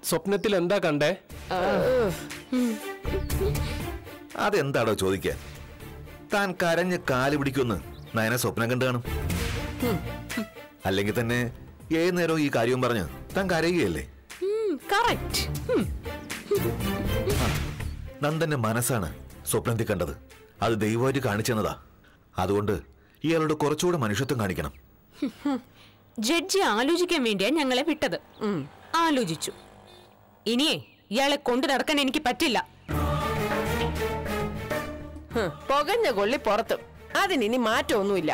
സ്വപ്നത്തിൽ എന്താ കണ്ടേ അതെന്താടോ ചോദിക്കാൻ താൻ കരഞ്ഞ് കാല് പിടിക്കുമെന്ന് നയന സ്വപ്നം കണ്ടു കാണും അല്ലെങ്കിൽ തന്നെ ഏത് നേരവും ഈ കാര്യവും പറഞ്ഞ് താൻ കരയുകയല്ലേ കറക്റ്റ് നന്ദന്റെ മനസ്സാണ് സ്വപ്നത്തിൽ കണ്ടത് അത് ദൈവമായിട്ട് കാണിച്ചെന്നതാ അതുകൊണ്ട് ഇയാളോട് കുറച്ചുകൂടെ മനുഷ്യത്വം കാണിക്കണം ജഡ്ജി ആലോചിക്കാൻ വേണ്ടിയാ ഞങ്ങളെ വിട്ടത് ആലോചിച്ചു ഇനിയേ ഇയാളെ കൊണ്ടു നടക്കാൻ എനിക്ക് പറ്റില്ല ഹ്, പുകഞ്ഞ കൊള്ളി പുറത്തും അതിനി മാറ്റമൊന്നുമില്ല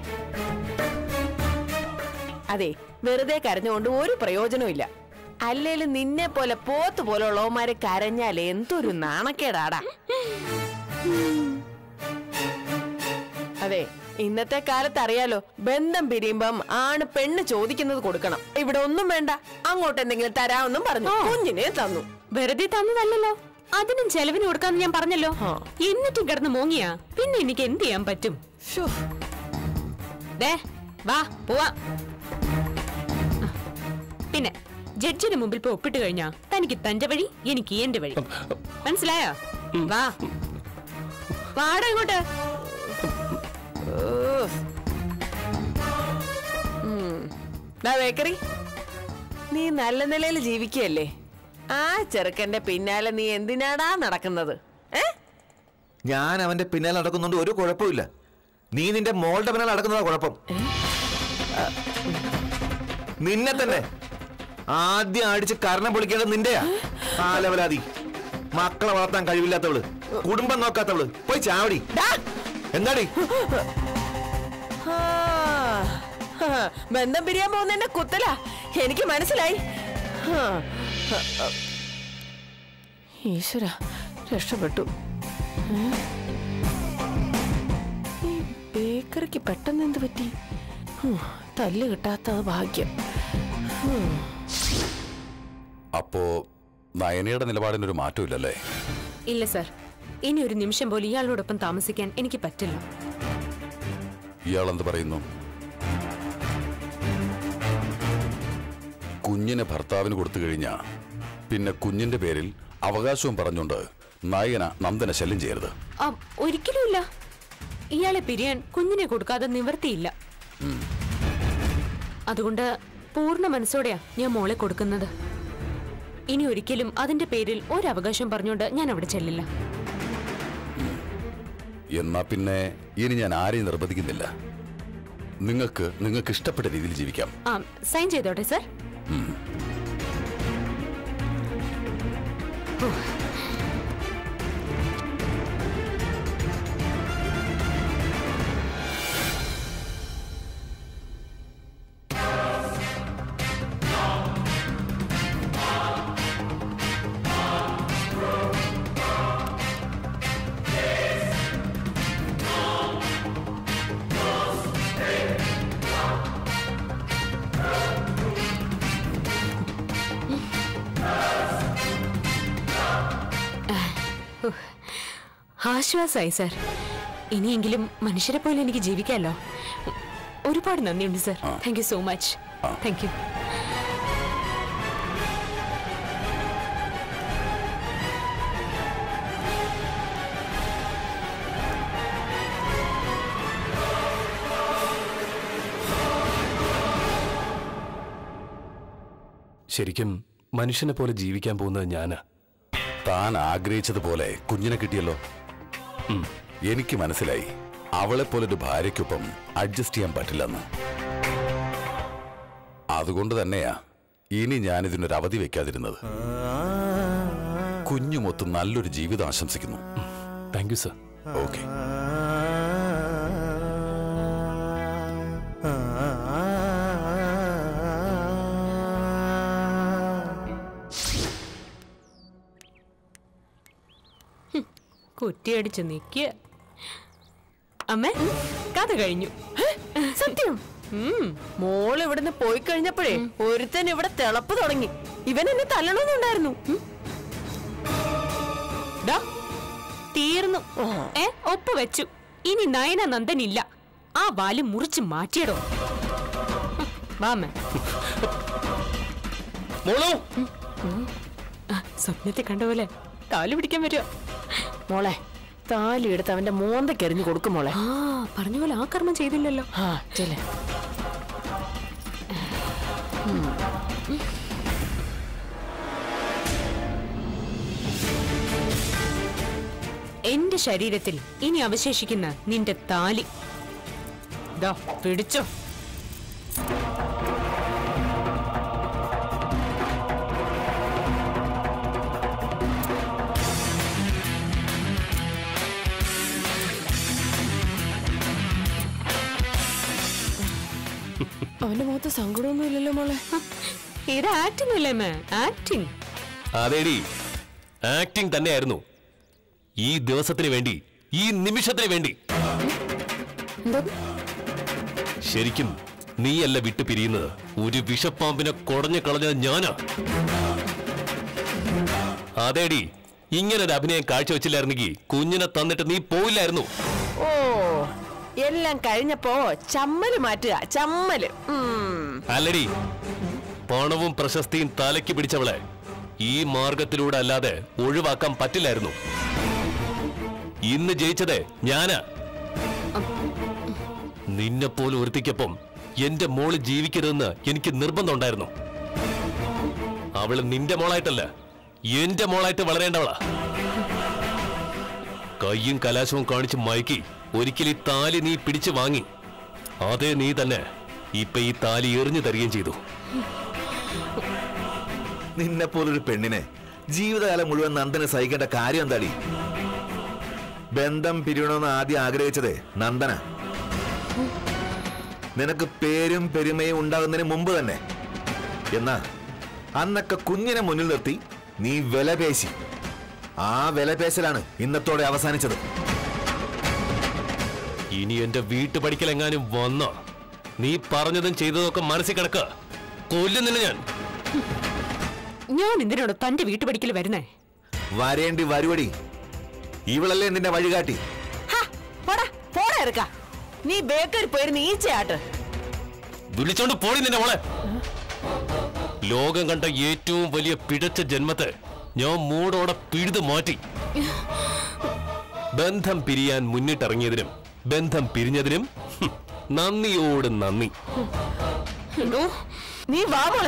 അതെ വെറുതെ കരഞ്ഞുകൊണ്ട് ഒരു പ്രയോജനമില്ല അല്ലേലും നിന്നെ പോലെ പോത്ത് പോലുള്ളവന്മാര് കരഞ്ഞാൽ എന്തൊരു നാണക്കേടാടാ അതെ ഇന്നത്തെ കാലത്ത് അറിയാലോ ബന്ധം പിരിയുമ്പം ആണ് പെണ്ണ് ചോദിക്കുന്നത് കൊടുക്കണം ഇവിടെ ഒന്നും വേണ്ട അങ്ങോട്ട് എന്തെങ്കിലും തരാമെന്നും പറഞ്ഞു കുഞ്ഞിനെ തന്നു വെറുതെ തന്നതല്ലല്ലോ അതിനും ചെലവിന് കൊടുക്കാന്ന് ഞാൻ പറഞ്ഞല്ലോ എന്നിട്ടും കിടന്ന് മോങ്ങിയാ പിന്നെ എനിക്ക് എന്ത് ചെയ്യാൻ പറ്റും ശ്ശോ. ദേ വാ പോവാ പിന്നെ ജഡ്ജിന് മുമ്പിൽ പോയി ഒപ്പിട്ട് കഴിഞ്ഞാ തനിക്ക് തന്റെ വഴി എനിക്ക് എന്റെ വഴി മനസ്സിലായോ വാ വാടാ ഇങ്ങോട്ട് ഓഫ്. ഉം. ദാ ബേക്കറി നീ നല്ല നിലയിൽ ജീവിക്കുകയല്ലേ ആ ചെറുക്കന്റെ പിന്നാലെ നീ എന്തിനാടാ നടക്കുന്നത് ഏ ഞാൻ അവന്റെ പിന്നാലെ നടക്കുന്നുണ്ട് ഒരു കുഴപ്പമില്ല നീ നിന്റെ മോളുടെ പിന്നാലെ നടക്കുന്നതാ കുഴപ്പം നിന്നെ തന്നെ ആദ്യം അടിച്ച് കരണം പൊളിക്കേണ്ടത് നിന്റെയാ കാലവലാതി മക്കളെ വളർത്താൻ കഴിവില്ലാത്തവള് കുടുംബം നോക്കാത്തവള് പോയി ചാവടി ഡാ. എന്താടി ആ. ആ. ബന്ധം പിരിയാൻ പോകുന്നതിന്റെ കുത്തല എനിക്ക് മനസ്സിലായി ആ. ആ. ഈശ്വര രക്ഷപ്പെട്ടു ഏ? ഈ ബേക്കറിക്ക് പെട്ടെന്ന് എന്ത് പറ്റി ഉം, തല്ല് കിട്ടാത്തത് ഭാഗ്യം അപ്പോ നയനയുടെ നിലപാടിനൊരു മാറ്റമില്ലല്ലേ ഇല്ല സർ ഇനി ഒരു നിമിഷം പോലും ഇയാളോടൊപ്പം താമസിക്കാൻ എനിക്ക് പറ്റില്ല ഇയാൾ എന്ത് പറയുന്നു കുഞ്ഞിനെ ഭർത്താവിന് കൊടുത്തു കഴിഞ്ഞാ പിന്നെ കുഞ്ഞിന്റെ പേരിൽ അവകാശവും പറഞ്ഞുകൊണ്ട് നയന നന്ദനെ ശല്യം ചെയ്യരുത് ആ, ഒരിക്കലുമില്ല ഇയാളെ പിരിയാൻ കുഞ്ഞിനെ കൊടുക്കാതെ നിവർത്തിയില്ല അതുകൊണ്ട് പൂർണ്ണ മനസ്സോടെയാ ഞാൻ മോളെ കൊടുക്കുന്നത് ഇനി ഒരിക്കലും അതിന്റെ പേരിൽ ഒരവകാശം പറഞ്ഞുകൊണ്ട് ഞാൻ അവിടെ ചെല്ലില്ല എന്നാ പിന്നെ ഇനി ഞാൻ ആരെയും നിർബന്ധിക്കുന്നില്ല നിങ്ങൾക്ക് നിങ്ങൾക്ക് ഇഷ്ടപ്പെട്ട രീതിയിൽ ജീവിക്കാം ആ സൈൻ ചെയ്തോട്ടെ സർ ആശ്വാസമായി സർ ഇനിയെങ്കിലും മനുഷ്യരെ പോലെ എനിക്ക് ജീവിക്കാമല്ലോ ഒരുപാട് നന്ദിയുണ്ട് sir thank you so much thank you ശരിക്കും മനുഷ്യനെ പോലെ ജീവിക്കാൻ പോകുന്നത് ഞാനാ താൻ ആഗ്രഹിച്ചതുപോലെ കുഞ്ഞിനെ കിട്ടിയല്ലോ എനിക്ക് മനസ്സിലായി അവളെ പോലൊരു ഭാര്യയ്ക്കൊപ്പം അഡ്ജസ്റ്റ് ചെയ്യാൻ പറ്റില്ലെന്ന് അതുകൊണ്ട് തന്നെയാ ഇനി ഞാനിതിനൊരു അവധി വെക്കാതിരുന്നത് കുഞ്ഞുമൊത്ത് നല്ലൊരു ജീവിതം ആശംസിക്കുന്നു താങ്ക് യു സർ ഓക്കെ കുറ്റിയടിച്ച് നിൽക്കുക അമ്മേ കഥ കഴിഞ്ഞു സത്യം മോള് ഇവിടുന്ന് പോയി കഴിഞ്ഞപ്പോഴേ ഒരുത്തൻ ഇവിടെ തിളപ്പ് തുടങ്ങി ഇവൻ എന്നെ തല്ലണമെന്നുണ്ടായിരുന്നു ഉം. ഡാ, തീർന്നു ഏ ഒപ്പ് വെച്ചു ഇനി നയന നന്ദൻ ഇല്ല ആ വാല് മുറിച്ച് മാറ്റിയടോ വാമ മോളു ആ, സ്വപ്നത്തിൽ കണ്ട പോലെ താലി പിടിക്കാൻ പറ്റുമോ മോളെ താലി എടുത്ത് അവന്റെ മോന്തയ്ക്ക് എറിഞ്ഞു കൊടുക്കും മോളെ ആ പറഞ്ഞ പോലെ ആ കർമ്മം ചെയ്തില്ലല്ലോ ആ ചെല്ലേ എന്റെ ശരീരത്തിൽ ഇനി അവശേഷിക്കുന്ന നിന്റെ താലി ദാ പിടിച്ചോ അവന്റെ മുഖത്ത് സങ്കടമൊന്നും ഇല്ലല്ലോ മോളെ ഇത് ആക്ടിംഗ് അല്ലേ മേ ആക്ടിംഗ് അതേടി ആക്ടിംഗ് തന്നെയായിരുന്നു ഈ ദിവസത്തിന് വേണ്ടി ഈ നിമിഷത്തിന് വേണ്ടി എന്തോ ശരിക്കും നീയല്ല വിട്ടു പിരിയുന്നത് ഒരു വിഷപ്പാമ്പിനെ കുടഞ്ഞു കളഞ്ഞത് ഞാനാ അതേടി ഇങ്ങനൊരു അഭിനയം കാഴ്ചവെച്ചില്ലായിരുന്നെങ്കിൽ കുഞ്ഞിനെ തന്നിട്ട് നീ പോയില്ലായിരുന്നു ഓ എല്ലാം കഴിഞ്ഞപ്പോ ചമ്മല് മാറ്റുക ചമ്മല് ഉം. അല്ലടി പണവും പ്രശസ്തിയും തലയ്ക്ക് പിടിച്ചവളെ ഈ മാർഗത്തിലൂടെ അല്ലാതെ ഒഴിവാക്കാൻ പറ്റില്ലായിരുന്നു ഇന്ന് ജയിച്ചത് ഞാനാ നിന്നെ പോലെ ഒരുത്തിക്കൊപ്പം എന്റെ മോള് ജീവിക്കരുതെന്ന് എനിക്ക് നിർബന്ധമുണ്ടായിരുന്നു അവള് നിന്റെ മോളായിട്ടല്ല എന്റെ മോളായിട്ട് വളരേണ്ടവളാ കയ്യും കലാശവും കാണിച്ച് മയക്കി ഒരിക്കൽ ഈ താലി നീ പിടിച്ചു വാങ്ങി അതേ നീ തന്നെ ഇപ്പൊ ഈ താലി എറിഞ്ഞു തരികയും ചെയ്തു നിന്നെ പോലൊരു പെണ്ണിനെ ജീവിതകാലം മുഴുവൻ നന്ദനെ സഹിക്കേണ്ട കാര്യം എന്താടി ബന്ധം പിരിയണമെന്ന് ആദ്യം ആഗ്രഹിച്ചത് നന്ദന നിനക്ക് പേരും പെരുമയും ഉണ്ടാകുന്നതിന് മുമ്പ് തന്നെ എന്നാ അന്നൊക്കെ കുഞ്ഞിനെ മുന്നിൽ നിർത്തി നീ വില പേശി ആ വില പേശലാണ് ഇന്നത്തോടെ അവസാനിച്ചത് ഇനി എന്റെ വീട്ടു പഠിക്കലെങ്ങാനും വന്നോ നീ പറഞ്ഞതും ചെയ്തതൊക്കെ മനസ്സിൽ കിടക്ക കൊല്ലുന്നില്ല ഞാൻ ഞാൻ എന്തിനാണോ തന്റെ വീട്ടുപടിക്കൽ വരുന്നേ വരേണ്ടി വരുവടി ഇവളല്ലേ നിന്റെ വഴികാട്ടി ഹാ, പോടാ പോടാ ഇറക്ക നീ ബേക്കറി പോയിരുന്ന് ഈച്ചയാട്ട് വിളിച്ചോണ്ട് പോടി നിന്നെ മോളെ ലോകം കണ്ട ഏറ്റവും വലിയ പിഴച്ച ജന്മത്തെ ഞാൻ മൂടോടെ പിഴുതു മാറ്റി ബന്ധം പിരിയാൻ മുന്നിട്ടിറങ്ങിയതിനും ബന്ധം പിരിഞ്ഞതിനും ഹും, നന്ദിയോട് നന്ദി എടോ നീ വാ മോളെ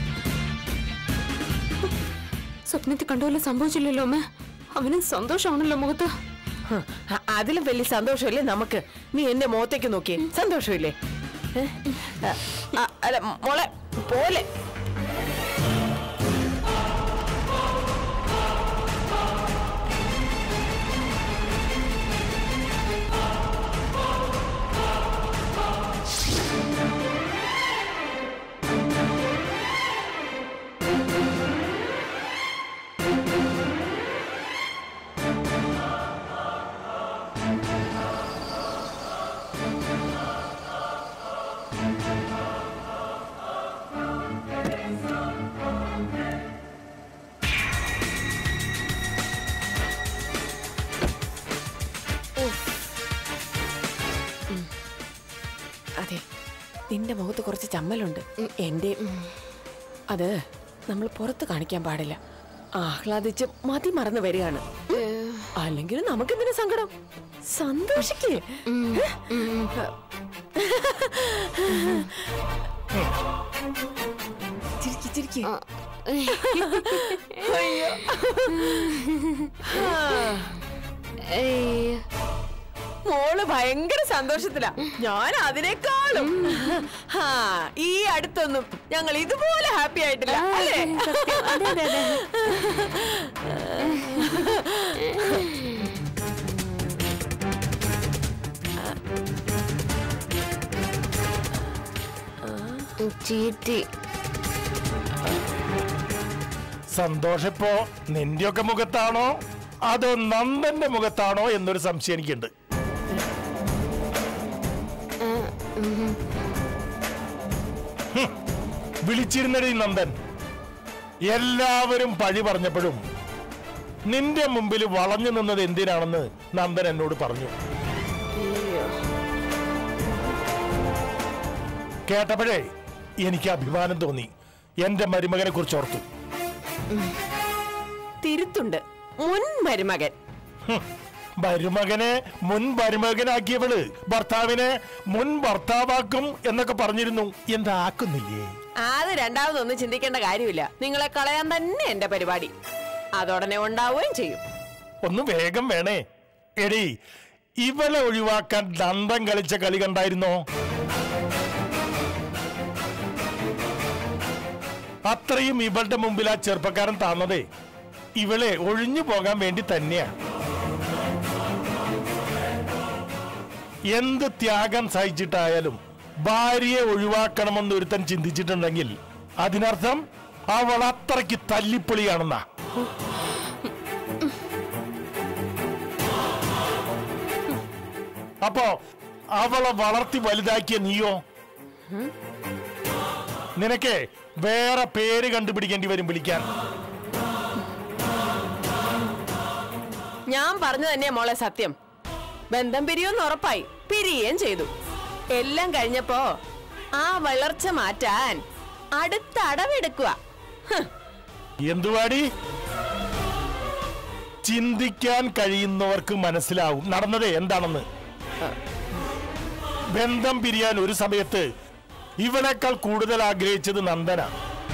സ്വപ്നത്തിൽ കണ്ടുപോലെ സംഭവിച്ചില്ലല്ലോ അമ്മ അവന് സന്തോഷമാണല്ലോ മുഖത്ത് ഹ്, അ- അതിലും വലിയ സന്തോഷമില്ലേ നമുക്ക് നീ എന്റെ മുഖത്തേക്ക് നോക്കിയേ സന്തോഷമില്ലേ ഏ? അ- അ- അല്ല മോളെ പോലെ അതെ നിന്റെ മുഖത്ത് കുറച്ച് ചമ്മലുണ്ട് എന്റെ അത് നമ്മൾ പുറത്ത് കാണിക്കാൻ പാടില്ല ആഹ്ലാദിച്ച് മതി മറന്നു വരികയാണ് അല്ലെങ്കിൽ നമുക്കെന്തിനു സങ്കടം സന്തോഷിക്കേ ചിരിക്കി ചിരിക്കി മോള് ഭയങ്കര സന്തോഷത്തിലാ ഞാൻ അതിനേക്കാളും ഹാ, ഈ അടുത്തൊന്നും ഞങ്ങൾ ഇതുപോലെ ഹാപ്പി ആയിട്ടില്ല അല്ലേ ചീറ്റി സന്തോഷിപ്പോ നിന്റെയൊക്കെ മുഖത്താണോ അതോ നന്ദന്റെ മുഖത്താണോ എന്നൊരു സംശയം എനിക്കുണ്ട് ഹും, വിളിച്ചിരുന്നടി നന്ദൻ എല്ലാവരും പഴി പറഞ്ഞപ്പോഴും നിന്റെ മുമ്പിൽ വളഞ്ഞു നിന്നത് എന്തിനാണെന്ന് നന്ദൻ എന്നോട് പറഞ്ഞു കേട്ടപ്പോഴേ എനിക്ക് അഭിമാനം തോന്നി എന്റെ മരുമകനെ കുറിച്ച് ഓർത്തു എനിക്കുണ്ട് മുൻ മരുമകൻ ഹും. മരുമകനെ മുൻ മരുമകനാക്കിയവള് ഭർത്താവിനെ മുൻ ഭർത്താവാക്കും എന്നൊക്കെ പറഞ്ഞിരുന്നു എന്താ ആക്കുന്നില്ലേ അത് രണ്ടാമതൊന്നും ചിന്തിക്കേണ്ട കാര്യമില്ല നിങ്ങളെ കളയാൻ തന്നെ എന്റെ പരിപാടി അതോടനെ ഉണ്ടാവുകയും ചെയ്യും ഒന്ന് വേഗം വേണേ എടി ഇവളെ ഒഴിവാക്കാൻ ദന്തം കളിച്ച കളി കണ്ടായിരുന്നോ അത്രയും ഇവളുടെ മുമ്പിൽ ആ ചെറുപ്പക്കാരൻ താന്നതേ ഇവളെ ഒഴിഞ്ഞു പോകാൻ വേണ്ടി തന്നെയാ എന്ത് ത്യാഗം സഹിച്ചിട്ടായാലും ഭാര്യയെ ഒഴിവാക്കണമെന്ന് ഒരുത്തൻ ചിന്തിച്ചിട്ടുണ്ടെങ്കിൽ അതിനർത്ഥം അവൾ അത്രയ്ക്ക് തല്ലിപ്പൊളിയാണെന്നാ അപ്പോ അവളെ വളർത്തി വലുതാക്കിയ നീയോ നിനക്ക് വേറെ പേര് കണ്ടുപിടിക്കേണ്ടി വരും വിളിക്കാൻ ഞാൻ പറഞ്ഞു തന്നെയാ മോളെ സത്യം ബന്ധം പിരിയുമെന്ന് ഉറപ്പായി പിരിയുകയും ചെയ്തു എല്ലാം കഴിഞ്ഞപ്പോ ആ വളർച്ച മാറ്റാൻ അടുത്ത അടവെടുക്കുക ഹ്, എന്തുവാടി ചിന്തിക്കാൻ കഴിയുന്നവർക്ക് മനസ്സിലാവും നടന്നത് എന്താണെന്ന് ബന്ധം പിരിയാൻ ഒരു സമയത്ത് ഇവളെക്കാൾ കൂടുതൽ ആഗ്രഹിച്ചത് നന്ദന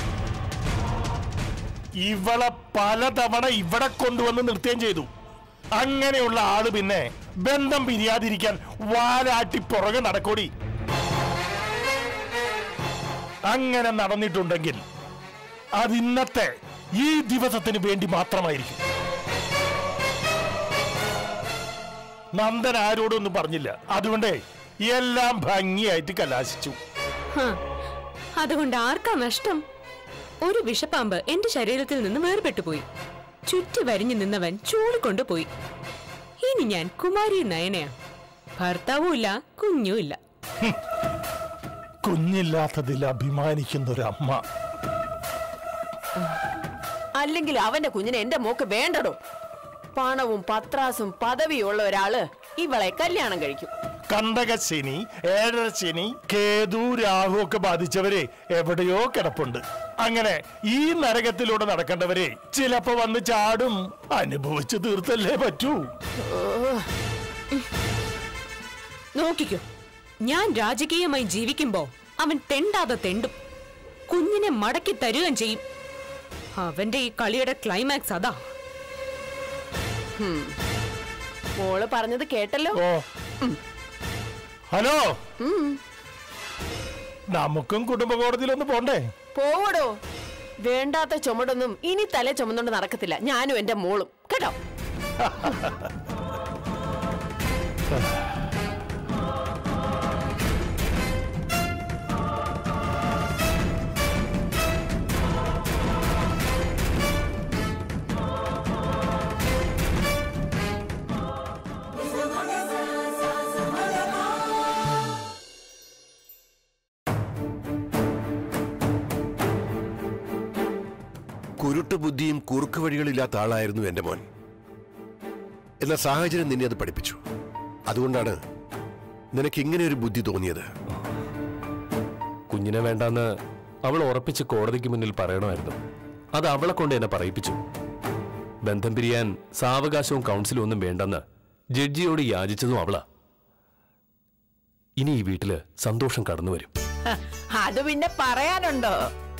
ഇവളെ പലതവണ ഇവിടെ കൊണ്ടുവന്ന് നിർത്തുകയും ചെയ്തു അങ്ങനെയുള്ള ആള് പിന്നെ ബന്ധം പിരിയാതിരിക്കാൻ വാലാട്ടി പുറകെ നടക്കോടി അങ്ങനെ നടന്നിട്ടുണ്ടെങ്കിൽ അത് ഇന്നത്തെ ഈ ദിവസത്തിന് വേണ്ടി മാത്രമായിരിക്കും നന്ദൻ ആരോടൊന്നും പറഞ്ഞില്ല അതുകൊണ്ട് എല്ലാം ഭംഗിയായിട്ട് കലാശിച്ചു ഹ, അതുകൊണ്ട് ആർക്കാ നഷ്ടം ഒരു വിഷപ്പാമ്പ് എന്റെ ശരീരത്തിൽ നിന്ന് വേർപെട്ടു പോയി ചുറ്റി വരിഞ്ഞു നിന്നവൻ ചൂടിക്കൊണ്ടു പോയി ഇനി ഞാൻ കുമാരി നയനയാ ഭർത്താവും ഇല്ല കുഞ്ഞും ഇല്ല കുഞ്ഞില്ലാത്തതിൽ അഭിമാനിക്കുന്ന ഒരു അമ്മ അല്ലെങ്കിൽ അവന്റെ കുഞ്ഞിനെ എന്റെ മോക്ക് വേണ്ടടോ പണവും പത്രാസും പദവിയുള്ള ഒരാള് ഇവളെ കല്യാണം കഴിക്കും കണ്ടകശനി ഏഴരശനി കേതു രാഹു ഒക്കെ ബാധിച്ചവരെ എവിടെയോ കിടപ്പുണ്ട് അങ്ങനെ ഈ നരകത്തിലൂടെ നടക്കേണ്ടവരെ ചിലപ്പോ വന്ന് ചാടും അനുഭവിച്ചു തീർത്തല്ലേ പറ്റൂ നോക്കിക്കോ ഞാൻ രാജകീയമായി ജീവിക്കുമ്പോ അവൻ തെണ്ടാതെ തെണ്ടും കുഞ്ഞിനെ മടക്കി തരുകയും ചെയ്യും അവന്റെ ഈ കളിയുടെ ക്ലൈമാക്സ് അതാ മോള് പറഞ്ഞത് കേട്ടല്ലോ ഓ ഹലോ നമുക്കും കുടുംബ കോടതിയിലൊന്ന് പോണ്ടേ പോവടോ വേണ്ടാത്ത ചുമടൊന്നും ഇനി തല ചുമന്നോണ്ട് നടക്കത്തില്ല ഞാനും എന്റെ മോളും കേട്ടോ കുരുട്ട് ബുദ്ധിയും കുറുക്ക് വഴികളില്ലാത്ത ആളായിരുന്നു എന്റെ മോൻ എന്ന സാഹചര്യം നിന്നെ അത് പഠിപ്പിച്ചു അതുകൊണ്ടാണ് നിനക്ക് ഇങ്ങനെ ഒരു ബുദ്ധി തോന്നിയത് കുഞ്ഞിനെ വേണ്ടാന്ന് അവൾ ഉറപ്പിച്ച് കോടതിക്ക് മുന്നിൽ പറയണമായിരുന്നു അത് അവളെ കൊണ്ട് എന്നെ പറയിപ്പിച്ചു ബന്ധം പിരിയാൻ സാവകാശവും കൗൺസിലും ഒന്നും വേണ്ടെന്ന് ജഡ്ജിയോട് യാചിച്ചതും അവളാ ഇനി ഈ വീട്ടില് സന്തോഷം കടന്നു വരും ഹ, അത് പിന്നെ പറയാനുണ്ടോ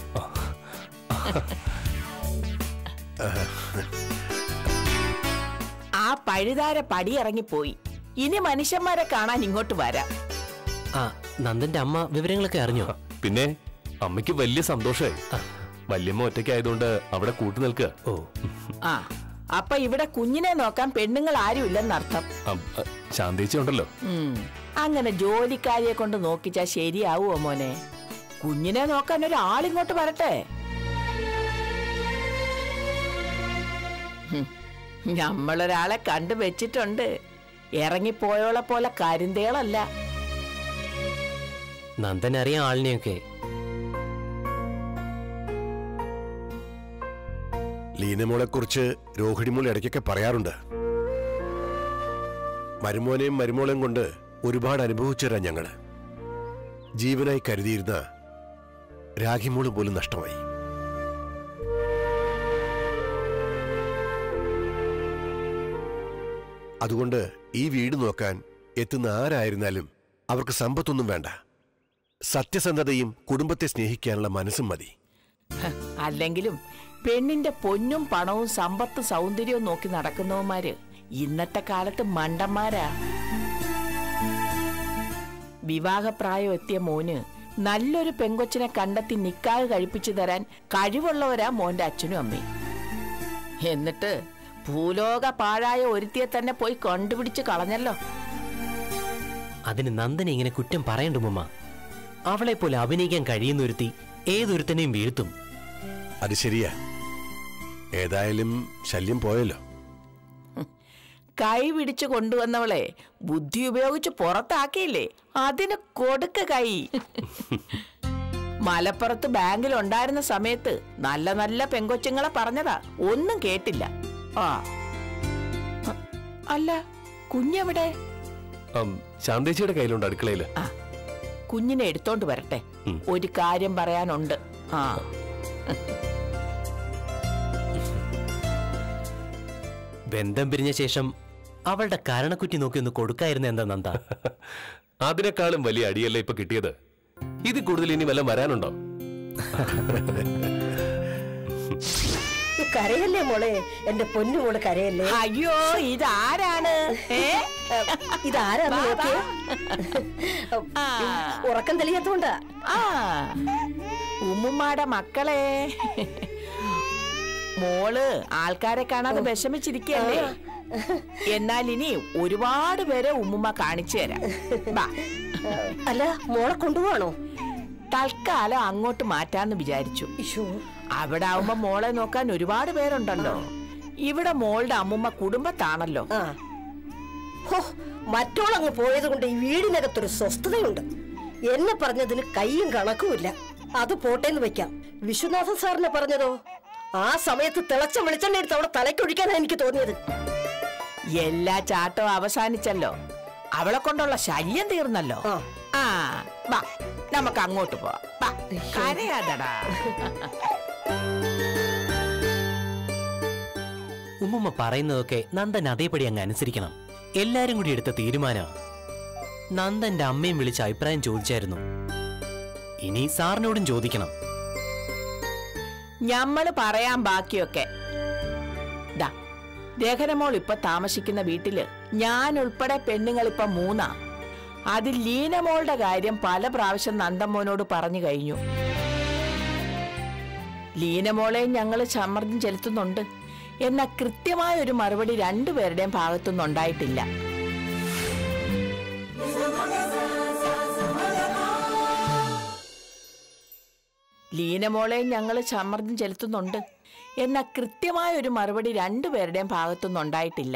ആ പഴുതാര പടിയിറങ്ങിപ്പോയി ഇനി മനുഷ്യന്മാരെ കാണാൻ ഇങ്ങോട്ട് വരാം ആ നന്ദന്റെ അമ്മ വിവരങ്ങളൊക്കെ അറിഞ്ഞോ പിന്നെ അമ്മയ്ക്ക് വലിയ സന്തോഷമായി വല്യമ്മ ഒറ്റയ്ക്കായതുകൊണ്ട് അവിടെ കൂട്ടു നിൽക്കുക ഓ ആ അപ്പൊ ഇവിടെ കുഞ്ഞിനെ നോക്കാൻ പെണ്ണുങ്ങൾ ആരുമില്ലെന്നർത്ഥം ശാന്തേച്ചി ഉണ്ടല്ലോ ഉം. അങ്ങനെ ജോലിക്കാരിയെ കൊണ്ട് നോക്കിച്ചാ ശരിയാവുമോ മോനെ കുഞ്ഞിനെ നോക്കാൻ ഒരാളിങ്ങോട്ട് വരട്ടെ ഹും. നമ്മളൊരാളെ കണ്ടു വെച്ചിട്ടുണ്ട് ഇറങ്ങിപ്പോയോളെ പോലെ കരിന്തേളല്ല നന്ദൻ അറിയാം ആളിനെയൊക്കെ ലീനമോളെ കുറിച്ച് രോഹിണിമോൾ ഇടയ്ക്കൊക്കെ പറയാറുണ്ട് മരുമോനെയും മരുമോളെയും കൊണ്ട് ഒരുപാട് അനുഭവിച്ചരാ ഞങ്ങള് ജീവനായി കരുതിയിരുന്ന രാഖിമോള് പോലും നഷ്ടമായി അതുകൊണ്ട് ഈ വീട് നോക്കാൻ എത്തുന്ന ആരായിരുന്നാലും അവർക്ക് സമ്പത്തൊന്നും വേണ്ട സത്യസന്ധതയും കുടുംബത്തെ സ്നേഹിക്കാനുള്ള മനസ്സും മതി ഹ, അല്ലെങ്കിലും പെണ്ണിന്റെ പൊന്നും പണവും സമ്പത്തും സൗന്ദര്യവും നോക്കി നടക്കുന്നവന്മാര് ഇന്നത്തെ കാലത്ത് മണ്ടന്മാരാ വിവാഹപ്രായം എത്തിയ മോന് നല്ലൊരു പെങ്കൊച്ചിനെ കണ്ടെത്തി നിക്കാഹ് കഴിപ്പിച്ചു തരാൻ കഴിവുള്ളവരാ മോന്റെ അച്ഛനും അമ്മയും എന്നിട്ട് ഭൂലോക പാഴായ ഒരുത്തിയെ തന്നെ പോയി കണ്ടുപിടിച്ച് കളഞ്ഞല്ലോ അതിന് നന്ദനെ ഇങ്ങനെ കുറ്റം പറയണ്ട ഉമ്മ അവളെ പോലെ അഭിനയിക്കാൻ കഴിയുന്ന ഒരുത്തി ഏതൊരുത്തനെയും വീഴ്ത്തും അത് ശരിയാ ഏതായാലും ശല്യം പോയല്ലോ കൈ പിടിച്ചു കൊണ്ടുവന്നവളെ ബുദ്ധി ഉപയോഗിച്ച് പുറത്താക്കിയില്ലേ അതിന് കൊടുക്ക കൈ മലപ്പുറത്ത് ബാങ്കിൽ ഉണ്ടായിരുന്ന സമയത്ത് നല്ല നല്ല പെങ്കൊച്ചുങ്ങളെ പറഞ്ഞതാ ഒന്നും കേട്ടില്ല ആ അല്ല കുഞ്ഞെവിടെ ഉം, ശാന്തേച്ചിയുടെ കയ്യിലുണ്ട് അടുക്കളയില് ആ കുഞ്ഞിനെ എടുത്തോണ്ട് വരട്ടെ ഉം. ഒരു കാര്യം പറയാനുണ്ട് ആ ബന്ധം പിരിഞ്ഞ ശേഷം അവളുടെ കരണക്കുറ്റി നോക്കി ഒന്ന് കൊടുക്കായിരുന്ന എന്താ നന്ദ അതിനേക്കാളും വലിയ അടിയല്ലേ ഇപ്പൊ കിട്ടിയത് ഇതിൽ കൂടുതൽ ഇനി വല്ലതും വരാനുണ്ടോ കരയല്ലേ മോളെ എന്റെ പൊന്നു മോള് കരയല്ലേ അയ്യോ ഇതാരാണ് ഏ ഇതാരാന്ന് വാ, നോക്കിയേ ആ. ഉറക്കം തെളിയാത്തോണ്ടാ ആ ഉമ്മുമ്മാടെ മക്കളെ മോള് ആൾക്കാരെ കാണാതെ വിഷമിച്ചിരിക്കല്ലേ എന്നാൽ ഇനി ഒരുപാട് പേരെ ഉമ്മുമ്മ കാണിച്ചു തരാം വാ. അല്ല മോളെ കൊണ്ടുപോവാണോ തൽക്കാലം അങ്ങോട്ട് മാറ്റാന്ന് വിചാരിച്ചു ഇശോ അവിടെ ആവുമ്പോ മോളെ നോക്കാൻ ഒരുപാട് പേരുണ്ടല്ലോ ഇവിടെ മോളുടെ അമ്മുമ്മ കുടുംബത്താണല്ലോ ആ ഹോ മറ്റോളങ്ങ് പോയത് കൊണ്ട് ഈ വീടിനകത്തൊരു സ്വസ്ഥതയുണ്ട് എന്നെ പറഞ്ഞതിന് കൈയും കണക്കുമില്ല അത് പോട്ടേന്ന് വെക്കാം വിശ്വനാഥൻ സാറിനെ പറഞ്ഞതോ ആ സമയത്ത് തിളച്ച വെളിച്ചെണ്ണ എടുത്ത് അവിടെ തലയ്ക്കൊഴിക്കാനാ എനിക്ക് തോന്നിയത് എല്ലാ ചാട്ടവും അവസാനിച്ചല്ലോ അവളെ കൊണ്ടുള്ള ശല്യം തീർന്നല്ലോ ആ. ആ വാ നമുക്ക് അങ്ങോട്ട് പോവാം വാ കരയാതടാ ഉമ്മുമ്മ പറയുന്നതൊക്കെ നന്ദൻ അതേപടി അങ്ങ് അനുസരിക്കണം എല്ലാരും കൂടി എടുത്ത തീരുമാന നന്ദന്റെ അമ്മയും വിളിച്ച് അഭിപ്രായം ചോദിച്ചായിരുന്നു ഇനി സാറിനോടും ചോദിക്കണം ഞമ്മള് പറയാൻ ബാക്കിയൊക്കെ ദാ രഹനമോൾ ഇപ്പൊ താമസിക്കുന്ന വീട്ടില് ഞാൻ ഉൾപ്പെടെ പെണ്ണുങ്ങൾ ഇപ്പൊ മൂന്നാ അതിൽ ലീനമോളുടെ കാര്യം പല പ്രാവശ്യം നന്ദമ്മോനോട് പറഞ്ഞു കഴിഞ്ഞു ലീനമോളെ ഞങ്ങൾ സമ്മർദ്ദം ചെലുത്തുന്നുണ്ട് എന്ന കൃത്യമായ ഒരു മറുപടി രണ്ടുപേരുടെയും ഭാഗത്തുനിന്ന് ഉണ്ടായിട്ടില്ല ലീനമോളെ ഞങ്ങൾ സമ്മർദ്ദം ചെലുത്തുന്നുണ്ട് എന്ന കൃത്യമായ ഒരു മറുപടി രണ്ടുപേരുടെയും ഭാഗത്തുനിന്ന് ഉണ്ടായിട്ടില്ല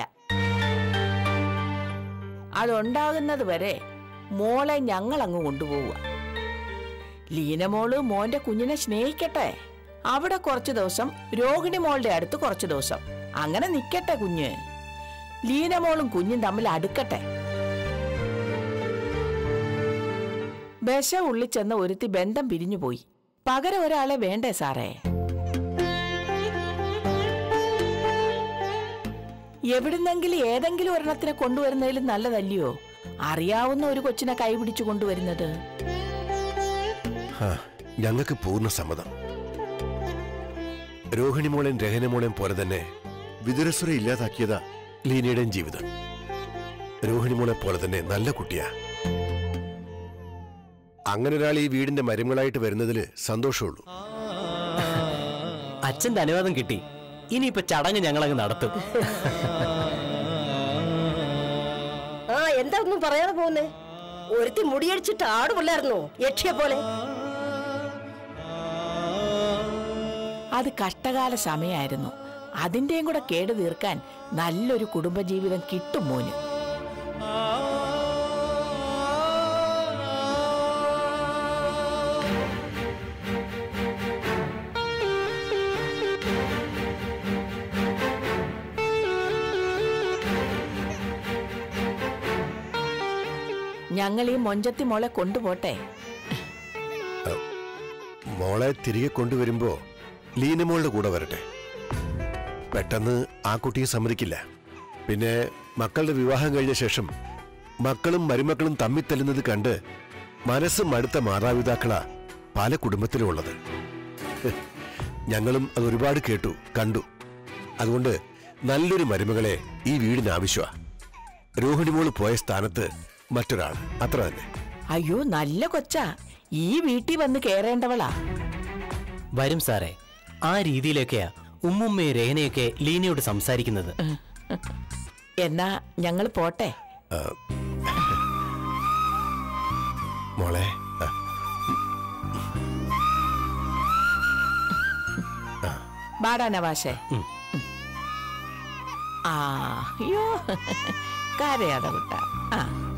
അതുണ്ടാകുന്നത് വരെ മോളെ ഞങ്ങൾ അങ്ങ് കൊണ്ടുപോവുക ലീനമോള് മോന്റെ കുഞ്ഞിനെ സ്നേഹിക്കട്ടെ അവിടെ കുറച്ചു ദിവസം രോഹിണി മോളുടെ അടുത്ത് കുറച്ചു ദിവസം അങ്ങനെ നിക്കട്ടെ കുഞ്ഞ് ലീനമോളും കുഞ്ഞും തമ്മിൽ അടുക്കട്ടെ ബശ ഉള്ളിച്ചെന്ന ഒരുത്തി ബന്ധം പിരിഞ്ഞുപോയി പകരം ഒരാളെ വേണ്ടേ സാറേ എവിടുന്നെങ്കിലും ഏതെങ്കിലും ഒരെണ്ണത്തിനെ കൊണ്ടുവരുന്നതിലും നല്ലതല്ലയോ അറിയാവുന്ന ഒരു കൊച്ചിനെ കൈപിടിച്ചു കൊണ്ടുവരുന്നത് ആ, ഞങ്ങൾക്ക് പൂർണ്ണ സമ്മതം രോഹിണിമോളെയും രഹനമോളെയും പോലെ തന്നെ വിതുരസ്വര ഇല്ലാതാക്കിയതാ ലീനയുടെയും ജീവിതം രോഹിണിമോളെ പോലെ തന്നെ നല്ല കുട്ടിയാ അങ്ങനെ ഒരാൾ ഈ വീടിന്റെ മരുമകളായിട്ട് വരുന്നതില് സന്തോഷമുള്ളൂ അച്ഛന്റെ അനുവാദം കിട്ടി ഇനിയിപ്പോ ചടങ്ങ് ഞങ്ങളങ്ങ് നടത്തും ആ എന്താ ഒന്നും പറയാതെ പോകുന്നേ ഒരുത്തി മുടിയടിച്ചിട്ട് ആടുമല്ലായിരുന്നോ യക്ഷിയെ പോലെ അത് കഷ്ടകാല സമയമായിരുന്നു അതിന്റെയും കൂടെ കേട് തീർക്കാൻ നല്ലൊരു കുടുംബജീവിതം കിട്ടും മോന് ഞങ്ങൾ ഈ മൊഞ്ചത്തി മോളെ കൊണ്ടുപോട്ടെ മോളെ തിരികെ കൊണ്ടുവരുമ്പോ ലീനമോളുടെ കൂടെ വരട്ടെ പെട്ടെന്ന് ആ കുട്ടിയെ സമ്മതിക്കില്ല പിന്നെ മക്കളുടെ വിവാഹം കഴിഞ്ഞ ശേഷം മക്കളും മരുമക്കളും തമ്മിൽ തല്ലുന്നത് കണ്ട് മനസ്സ് മടുത്ത മാതാപിതാക്കളാ പല കുടുംബത്തിലും ഉള്ളത് ഹ്, ഞങ്ങളും അത് ഒരുപാട് കേട്ടു കണ്ടു അതുകൊണ്ട് നല്ലൊരു മരുമകളെ ഈ വീടിന് ആവശ്യമാ രോഹിണി മോള് പോയ സ്ഥാനത്ത് മറ്റൊരാൾ അത്ര തന്നെ അയ്യോ നല്ല കൊച്ചാ ഈ വീട്ടിൽ വന്ന് കേറേണ്ടവളാ വരും സാറേ ആ രീതിയിലൊക്കെയാ ഉമ്മുമ്മയും രേഖനയൊക്കെ ലീനയോട് സംസാരിക്കുന്നത് എന്നാ ഞങ്ങൾ പോട്ടെ മോളെ ആ, ബാടാ നവാശേ ആ അയ്യോ കരയാതെ കുട്ട ആ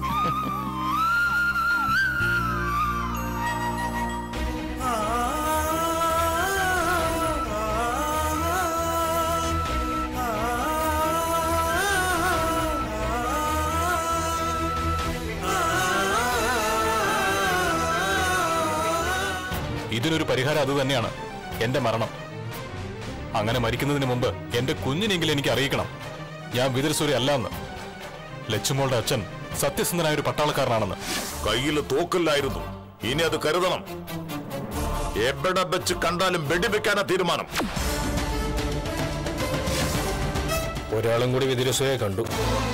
ഇതിനൊരു പരിഹാരം അത് തന്നെയാണ് എന്റെ മരണം അങ്ങനെ മരിക്കുന്നതിന് മുമ്പ് എന്റെ കുഞ്ഞിനെങ്കിലും എനിക്ക് അറിയിക്കണം ഞാൻ വിതുരസൂരി അല്ല എന്ന് ലച്ചുമോളുടെ അച്ഛൻ സത്യസന്ധനായ ഒരു പട്ടാളക്കാരനാണെന്ന് കയ്യിൽ തോക്കില്ലായിരുന്നു ഇനി അത് കരുതണം എവിടെ വെച്ച് കണ്ടാലും വെടിവെക്കാനാ തീരുമാനം ഒരാളും കൂടി വിതുരസൂയെ കണ്ടു